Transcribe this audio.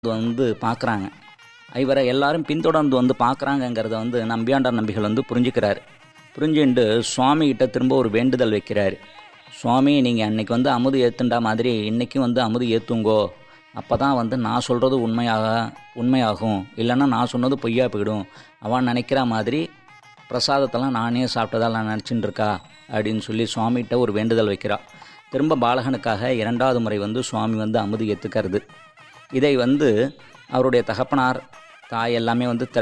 வந்து பார்க்குறாங்க இவரை எல்லாரும் பின்தொடர்ந்து வந்து பார்க்குறாங்கங்கிறத வந்து நம்பியாண்டார் நம்பிகள் வந்து புரிஞ்சுக்கிறாரு புரிஞ்சுண்டு சுவாமிகிட்ட திரும்ப ஒரு வேண்டுதல் வைக்கிறாரு சுவாமி நீங்கள் அன்னைக்கு வந்து அமுது ஏற்றுண்டா மாதிரி இன்றைக்கும் வந்து அமுது ஏற்றுங்கோ அப்போ தான் வந்து நான் சொல்கிறது உண்மையாக உண்மையாகும் இல்லைன்னா நான் சொன்னது பொய்யா போயிடும் அவன் நினைக்கிற மாதிரி பிரசாதத்தெல்லாம் நானே சாப்பிட்டதால் நான் நினச்சிட்டு இருக்கா அப்படின்னு சொல்லி சுவாமிகிட்ட ஒரு வேண்டுதல் வைக்கிறா திரும்ப பாலகனுக்காக இரண்டாவது முறை வந்து சுவாமி வந்து அமுது ஏற்றுக்கிறது இதை வந்து அவருடைய தகப்பனார் தாய் எல்லாமே வந்து திரை